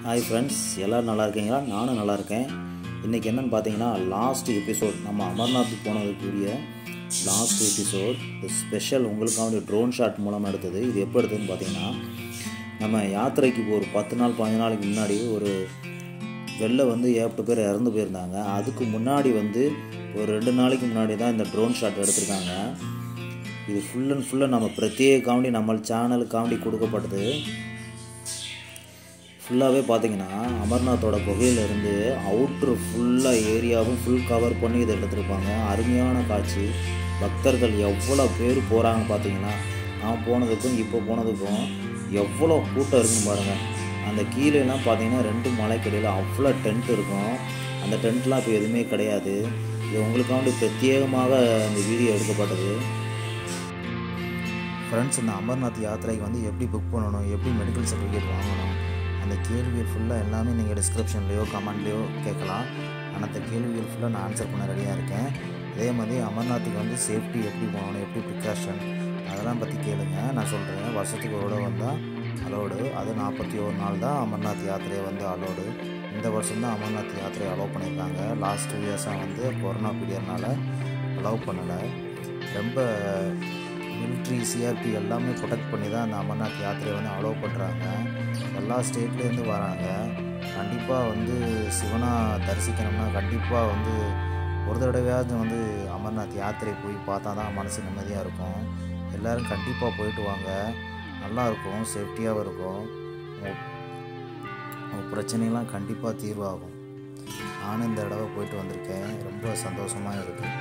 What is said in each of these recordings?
hi friends எல்லோரும் நல்லா இருக்கீங்களா நானும் நல்லா இருக்கேன் இன்றைக்கி என்னென்னு பார்த்தீங்கன்னா லாஸ்ட் எபிசோட் நம்ம அமர்நாத் போனதுக்குரிய லாஸ்ட் எபிசோட் ஸ்பெஷல் உங்களுக்காக ட்ரோன் ஷாட் மூலமாக எடுத்தது இது எப்போ எடுத்ததுன்னு பார்த்தீங்கன்னா நம்ம யாத்திரைக்கு ஒரு பத்து நாள் பதினஞ்சு நாளைக்கு முன்னாடி ஒரு வெளில வந்து ஏகப்பட்ட பேர் இறந்து போயிருந்தாங்க அதுக்கு முன்னாடி வந்து ஒரு ரெண்டு நாளைக்கு முன்னாடி தான் இந்த ட்ரோன் ஷாட் எடுத்திருக்காங்க இது ஃபுல் அண்ட் ஃபுல்லாக நம்ம பிரத்யேக காமெடி நம்ம சேனலுக்கு காமெடி கொடுக்கப்பட்டது ஃபுல்லாகவே பார்த்தீங்கன்னா அமர்நாத்தோட குகையிலேருந்து அவுட்ரு ஃபுல்லாக ஏரியாவும் ஃபுல் கவர் பண்ணி இதை எடுத்திருப்பாங்க அருமையான காட்சி பக்தர்கள் எவ்வளோ பேர் போகிறாங்க பார்த்தீங்கன்னா நான் போனதுக்கும் இப்போ போனதுக்கும் எவ்வளோ கூட்டம் இருக்குன்னு பாருங்கள் அந்த கீழேலாம் பார்த்தீங்கன்னா ரெண்டு மலைக்கடியில் அவ்வளோ டென்ட் இருக்கும் அந்த டென்ட்லாம் இப்போ எதுவுமே கிடையாது இது உங்களுக்காண்டி பிரத்யேகமாக இந்த வீடியோ எடுக்கப்பட்டது ஃப்ரெண்ட்ஸ் இந்த அமர்நாத் யாத்திரைக்கு வந்து எப்படி புக் பண்ணணும் எப்படி மெடிக்கல் சர்டிஃபிகேட் வாங்கணும் அந்த கேள்விகள் ஃபுல்லாக எல்லாமே நீங்கள் டிஸ்கிரிப்ஷன்லேயோ கமெண்ட்லேயோ கேட்கலாம் ஆனால் அந்த கேள்விகள் ஃபுல்லாக நான் ஆன்சர் பண்ண ரெடியாக இருக்கேன் அதே மாதிரி அமர்நாத்துக்கு வந்து சேஃப்டி எப்படி போகணும் எப்படி ப்ரிகாஷன் அதெல்லாம் பற்றி கேளுங்க நான் சொல்கிறேன் வருஷத்துக்கு ஒரு தடவை வந்தால் அலோடு அது நாற்பத்தி ஒரு நாள் தான் அமர்நாத் யாத்திரையை வந்து அலோடு இந்த வருஷம் தான் அமர்நாத் யாத்திரை அலோவ் பண்ணியிருக்காங்க லாஸ்ட் டூ இயர்ஸாக வந்து கொரோனா பீரியட்னால அலோவ் பண்ணலை ரொம்ப மிலிட்ரி சிஆர்பி எல்லாமே ப்ரொடெக்ட் பண்ணி தான் அந்த அமர்நாத் யாத்திரையை வந்து அலோவ் பண்ணுறாங்க எல்லா ஸ்டேட்லேருந்து வராங்க கண்டிப்பாக வந்து சிவனா தரிசிக்கணும்னா கண்டிப்பாக வந்து ஒரு தடவையாவது வந்து அமர்நாத் யாத்திரை போய் பார்த்தா தான் மனசு நிம்மதியாக இருக்கும் எல்லோரும் கண்டிப்பாக போயிட்டு வாங்க நல்லாயிருக்கும் சேஃப்டியாகவும் இருக்கும் உங்கள் பிரச்சனைலாம் கண்டிப்பாக தீர்வாகும் நானும் இந்த தடவை போயிட்டு வந்திருக்கேன் ரொம்ப சந்தோஷமாக இருக்குது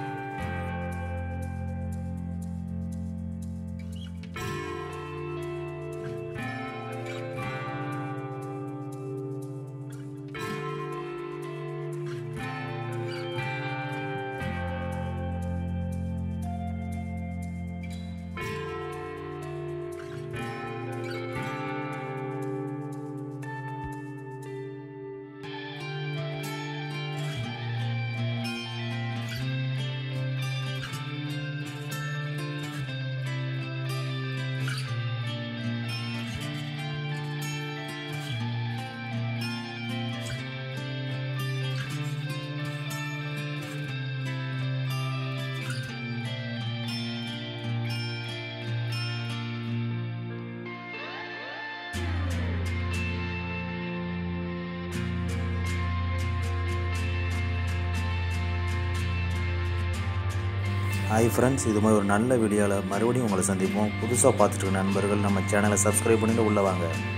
ஹாய் ஃப்ரெண்ட்ஸ் இது மாதிரி ஒரு நல்ல வீடியோவில் மறுபடியும் உங்களை சந்திப்போம் புதுசாக பார்த்துட்டு இருக்க நண்பர்கள் நம்ம சேனலை சப்ஸ்கிரைப் பண்ணிட்டு உள்ளே வாங்க